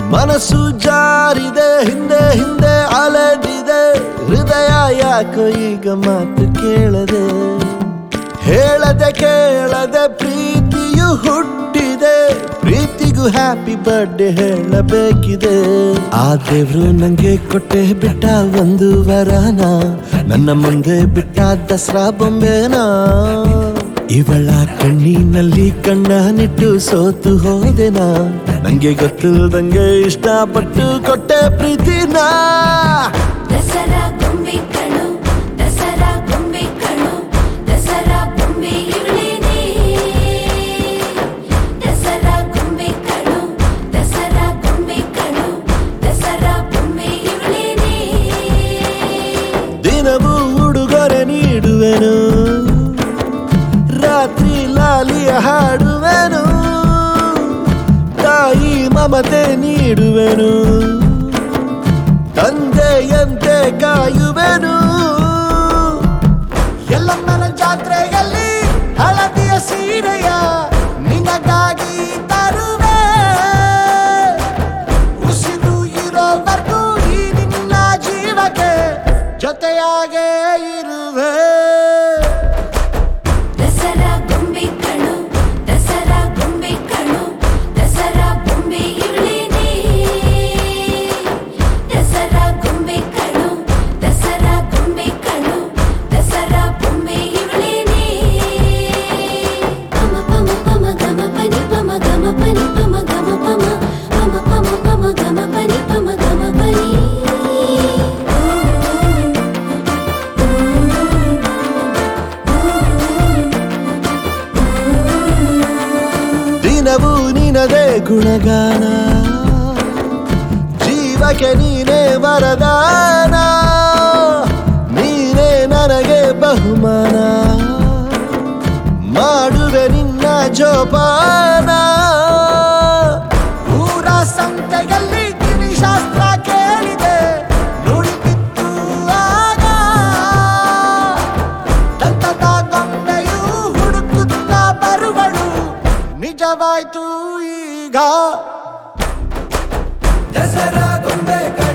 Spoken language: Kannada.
ಮನಸ್ಸು ಜಾರಿದೆ ಹಿಂದೆ ಹಿಂದೆ ಅಲೆದಿದೆ ಹೃದಯ ಯಾಕೋ ಈಗ ಮಾತು ಕೇಳದೆ ಹೇಳದೆ ಕೇಳದೆ ಪ್ರೀತಿಯು ಹುಟ್ಟಿದೆ ಪ್ರೀತಿಗೂ ಹ್ಯಾಪಿ ಬರ್ಡೇ ಹೇಳಬೇಕಿದೆ ಆ ದೇವ್ರು ನಂಗೆ ಕೊಟ್ಟೆ ಬಿಟ್ಟ ಒಂದು ವರನ ನನ್ನ ಮುಂದೆ ಬಿಟ್ಟ ದಸರಾ ಬೊಂಬೆನಾ ಇವಳ ಕಣ್ಣಿನಲ್ಲಿ ಕಣ್ಣನಿಟ್ಟು ಸೋತು ಹೋದೆನಾ ನಂಗೆ ಗೊತ್ತಿಲ್ದಂಗೆ ಇಷ್ಟಪಟ್ಟು ಕೊಟ್ಟೆ ಪ್ರೀತಿನ ದಸರಾ ಗೊಂಬೆ ಕಣು ದಸರಾ ಗೊಂಬೆ ಕಣು ದಸರಾ ಬೊಂಬೆ ಇವಳೇನೆ ದಸರಾ ಗೊಂಬೆ ಕಣು ದಸರಾ ಗೊಂಬೆ ಕಣು ದಸರಾ ಬೊಂಬೆ ಇವಳೇನೆ ದಿನವೂ ಉಡುಗೊರೆ ನೀಡುವೆನು ರಾತ್ರಿ ಲಾಲಿಯ ಹಾಡುವೆನು ತಾಯಿ ಮಮತೆ ನೀಡುವೆನು ತಂದೆಯಂತೆ ಕಾಯುವೆನು ಎಲ್ಲಮ್ಮನ ಜಾತ್ರೆಯಲ್ಲಿ ಹಳದಿಯ ಸೀರೆಯ ನಿನಗಾಗಿ ತರುವೆ ಉಸಿರು ಇರೋವರೆಗೂ ಈ ನಿನ್ನ ಜೀವಕ್ಕೆ ಜೊತೆಯಾಗೇ ಇರುವೆ ದಸರಾ ಗೊಂಬೆ ಕಣು ದಸರಾ ಗೊಂಬೆ ಕಣು ದಸರಾ ಬೊಂಬೆ ಇವಳೇನೆ ದಸರಾ ಗೊಂಬೆ ಕಣು ದಸರಾ ಗೊಂಬೆ ಕಣು ದಸರಾ ಬೊಂಬೆ ಇವಳೇನೆ ಪಮ ಪಮ ಪಮ ಗಮ ಪನಿ ಪಮ ಗಮ ಪನಿ ಪಮ ಗಮ ಪಮ ಪಮ ಪಮ ಪಮ ಗಮ ಪನಿ ಪಮ ಗಮ ಪನಿ ದಿನವೂ ನಿನದೇ ಗುಣಗಾನ ಜೀವಕ್ಕೆ ನೀನೇ ವರದಾನ ನೀನೇ ನನಗೆ ಬಹುಮಾನ ಮಾಡುವೆ ನಿನ್ನ ಜೋಪಾನ ಊರ ಸಂತೆಯಲ್ಲಿ ಶಾಸ್ತ್ರ ಕೇಳಿದೆ ನುಡಿದಿತ್ತು ಆಗ ದಂತದ ಗೊಂಬೆಯು ಹುಡುಕುತ್ತ ಬರುವಳು ನಿಜವಾಯ್ತು ಈಗ ದಸರಾ ಗೊಂಬೆ